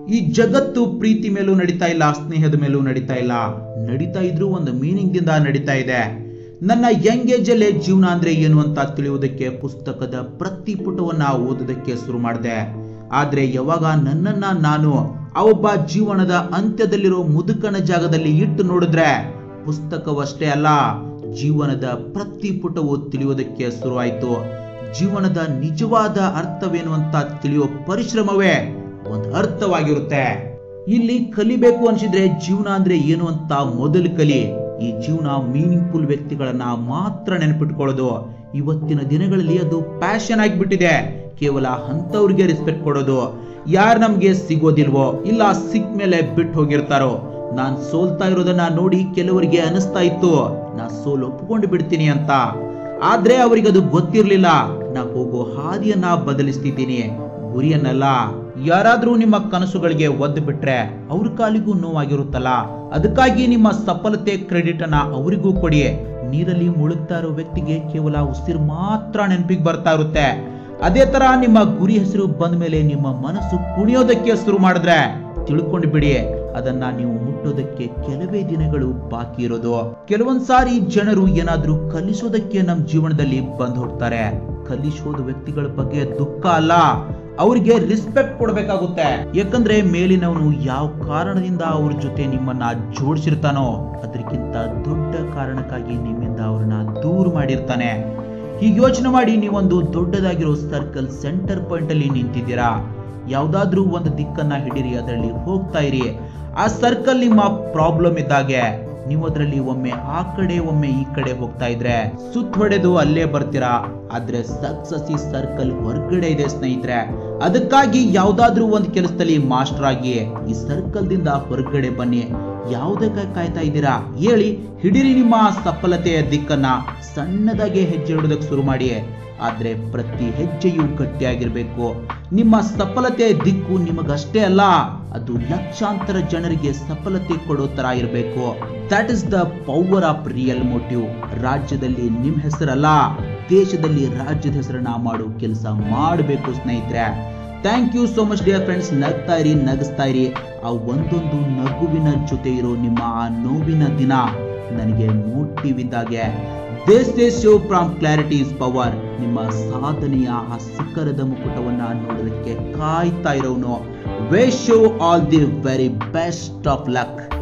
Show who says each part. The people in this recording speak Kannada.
Speaker 1: ಈ ಜಗತ್ತು ಪ್ರೀತಿ ಮೇಲೂ ನಡೀತಾ ಇಲ್ಲ ಸ್ನೇಹದ ಮೇಲೂ ನಡೀತಾ ಇಲ್ಲ ನಡೀತಾ ಇದ್ರೂ ಒಂದು ಮೀನಿಂಗ್ ದಿಂದ ನಡೀತಾ ಇದೆ ನನ್ನ ಯಂಗ್ ಏಜ್ ಅಲ್ಲೇ ಜೀವನ ಅಂದ್ರೆ ಏನು ಅಂತ ತಿಳಿಯುವುದಕ್ಕೆ ಪುಸ್ತಕದ ಪ್ರತಿ ಪುಟವನ್ನ ಓದೋದಕ್ಕೆ ಶುರು ಮಾಡಿದೆ ಆದ್ರೆ ಯಾವಾಗ ನನ್ನನ್ನ ನಾನು ಆ ಒಬ್ಬ ಜೀವನದ ಅಂತ್ಯದಲ್ಲಿರೋ ಮುದುಕನ ಜಾಗದಲ್ಲಿ ಇಟ್ಟು ನೋಡಿದ್ರೆ ಪುಸ್ತಕವಷ್ಟೇ ಅಲ್ಲ ಜೀವನದ ಪ್ರತಿ ಪುಟವು ತಿಳಿಯೋದಕ್ಕೆ ಶುರುವಾಯಿತು ಜೀವನದ ನಿಜವಾದ ಅರ್ಥವೇನು ಅಂತ ತಿಳಿಯೋ ಪರಿಶ್ರಮವೇ ಒಂದು ಅರ್ಥವಾಗಿರುತ್ತೆ ಇಲ್ಲಿ ಕಲಿಬೇಕು ಅನ್ಸಿದ್ರೆ ಜೀವನ ಅಂದ್ರೆ ಏನು ಅಂತ ಮೊದಲು ಕಲಿ ಈ ಜೀವನ ಮೀನಿಂಗ್ಫುಲ್ ವ್ಯಕ್ತಿಗಳನ್ನ ಮಾತ್ರ ನೆನಪಿಟ್ಕೊಳ್ಳೋದು ಇವತ್ತಿನ ದಿನಗಳಲ್ಲಿ ಅದು ಪ್ಯಾಷನ್ ಆಗಿಬಿಟ್ಟಿದೆ ಕೇವಲ ಅಂತವ್ರಿಗೆ ರೆಸ್ಪೆಕ್ಟ್ ಕೊಡೋದು ಯಾರು ನಮ್ಗೆ ಸಿಗೋದಿಲ್ವೋ ಇಲ್ಲ ಸಿಕ್ ಮೇಲೆ ಬಿಟ್ಟು ಹೋಗಿರ್ತಾರೋ ನಾನ್ ಸೋಲ್ತಾ ಇರೋದನ್ನ ನೋಡಿ ಕೆಲವರಿಗೆ ಅನಿಸ್ತಾ ಇತ್ತು ನಾ ಸೋಲ್ ಒಪ್ಕೊಂಡು ಬಿಡ್ತೀನಿ ಅಂತ ಆದ್ರೆ ಅವರಿಗೆ ಅದು ಗೊತ್ತಿರ್ಲಿಲ್ಲ ನಾ ಹೋಗೋ ಹಾದಿಯನ್ನ ಬದಲಿಸ್ತಿದ್ದೀನಿ ಗುರಿಯನ್ನಲ್ಲ ಯಾರಾದ್ರೂ ನಿಮ್ಮ ಕನಸುಗಳಿಗೆ ಒದ್ದು ಬಿಟ್ರೆ ಅವ್ರ ಕಾಲಿಗೂ ನೋವಾಗಿರುತ್ತಲ್ಲ ಅದಕ್ಕಾಗಿ ನಿಮ್ಮ ಸಫಲತೆ ಕ್ರೆಡಿಟ್ ಅನ್ನ ಅವರಿಗೂ ಕೊಡಿ ನೀರಲ್ಲಿ ಮುಳುಗ್ತಾ ಇರೋ ವ್ಯಕ್ತಿಗೆ ಕೇವಲ ಉಸಿರು ಮಾತ್ರ ನೆನಪಿಗೆ ಬರ್ತಾ ಇರುತ್ತೆ ಅದೇ ತರ ನಿಮ್ಮ ಗುರಿ ಹೆಸರು ಬಂದ ಮೇಲೆ ನಿಮ್ಮ ಮನಸ್ಸು ಕುಣಿಯೋದಕ್ಕೆ ಶುರು ಮಾಡಿದ್ರೆ ತಿಳ್ಕೊಂಡು ಬಿಡಿ ಅದನ್ನ ನೀವು ಮುಟ್ಟೋದಕ್ಕೆ ಕೆಲವೇ ದಿನಗಳು ಬಾಕಿ ಇರೋದು ಕೆಲವೊಂದ್ ಸಾರಿ ಜನರು ಏನಾದ್ರೂ ಕಲಿಸೋದಕ್ಕೆ ನಮ್ಮ ಜೀವನದಲ್ಲಿ ಬಂದ್ ಹೋಗ್ತಾರೆ ಕಲಿಸೋದು ವ್ಯಕ್ತಿಗಳ ಬಗ್ಗೆ ದುಃಖ ಅಲ್ಲ ಅವ್ರಿಗೆ ರಿಸ್ಪೆಕ್ಟ್ ಕೊಡ್ಬೇಕಾಗುತ್ತೆ ಯಾಕಂದ್ರೆ ಮೇಲಿನವನು ಯಾವ ಕಾರಣದಿಂದ ಅವ್ರ ಜೊತೆ ನಿಮ್ಮನ್ನ ಜೋಡಿಸಿರ್ತಾನೋ ಅದಕ್ಕಿಂತ ದೊಡ್ಡ ಕಾರಣಕ್ಕಾಗಿ ನಿಮ್ಮಿಂದ ಅವ್ರನ್ನ ದೂರ ಮಾಡಿರ್ತಾನೆ ಹೀಗೆ ಯೋಚನೆ ಮಾಡಿ ನೀವೊಂದು ದೊಡ್ಡದಾಗಿರೋ ಸರ್ಕಲ್ ಸೆಂಟರ್ ಪಾಯಿಂಟ್ ಅಲ್ಲಿ ನಿಂತಿದ್ದೀರಾ ಯಾವ್ದಾದ್ರೂ ಒಂದು ದಿಕ್ಕನ್ನ ಹಿಡೀರಿ ಅದರಲ್ಲಿ ಹೋಗ್ತಾ ಇರಿ ಆ ಸರ್ಕಲ್ ನಿಮ್ಮ ಪ್ರಾಬ್ಲಮ್ ಇದ್ದಾಗೆ ನೀವು ಅದರಲ್ಲಿ ಒಮ್ಮೆ ಆ ಕಡೆ ಒಮ್ಮೆ ಈ ಕಡೆ ಹೋಗ್ತಾ ಇದ್ರೆ ಸುತ್ತ ಹೊಡೆದು ಅಲ್ಲೇ ಬರ್ತೀರಾ ಆದ್ರೆ ಸಕ್ಸಸ್ ಈ ಸರ್ಕಲ್ ಹೊರಗಡೆ ಇದೆ ಸ್ನೇಹಿತರೆ ಅದಕ್ಕಾಗಿ ಯಾವ್ದಾದ್ರೂ ಒಂದು ಕೆಲಸದಲ್ಲಿ ಮಾಸ್ಟರ್ ಆಗಿ ಈ ಸರ್ಕಲ್ ದಿಂದ ಹೊರಗಡೆ ಬನ್ನಿ ಯಾವುದಕ್ಕೆ ಕಾಯ್ತಾ ಇದ್ದೀರಾ ಹೇಳಿ ಹಿಡಿರಿ ನಿಮ್ಮ ಸಫಲತೆಯ ದಿಕ್ಕನ್ನ ಸಣ್ಣದಾಗಿ ಹೆಜ್ಜೆ ಇಡೋದಕ್ಕೆ ಶುರು ಮಾಡಿ ಆದ್ರೆ ಪ್ರತಿ ಹೆಜ್ಜೆಯೂ ಗಟ್ಟಿಯಾಗಿರ್ಬೇಕು ನಿಮ್ಮ ಸಫಲತೆಯ ದಿಕ್ಕು ನಿಮಗಷ್ಟೇ ಅಲ್ಲ ಅದು ಲಕ್ಷಾಂತರ ಜನರಿಗೆ ಸಫಲತೆ ಕೊಡೋ ತರ ಇರಬೇಕು that is the power of real motive ರಾಜ್ಯದಲ್ಲಿ ನಿಮ್ ಹೆಸರಲ್ಲ ದೇಶದಲ್ಲಿ ರಾಜ್ಯದ ಹೆಸರನ್ನ ಮಾಡೋ ಕೆಲಸ ಮಾಡಬೇಕು ಸ್ನೇಹಿತರೆ thank you so much dear friends ನಗ್ತಾ ಇರಿ ನಗಿಸ್ತಾ ಇರಿ ಆ ಒಂದೊಂದು ನಗುವಿನ ಜೊತೆ ಇರೋ ನಿಮ್ಮ ಆ ನೋವಿನ ದಿನ ನನಗೆ ಮೋಟಿವ್ ಇದ್ದಾಗೆ this is show from clarity is power ನಿಮ್ಮ ಸಾಧನೆಯ ಆ ಶಿಖರದ ಮುಕುಟವನ್ನ ನೋಡೋದಕ್ಕೆ ಕಾಯ್ತಾ ಇರೋನು wish show all the very best of luck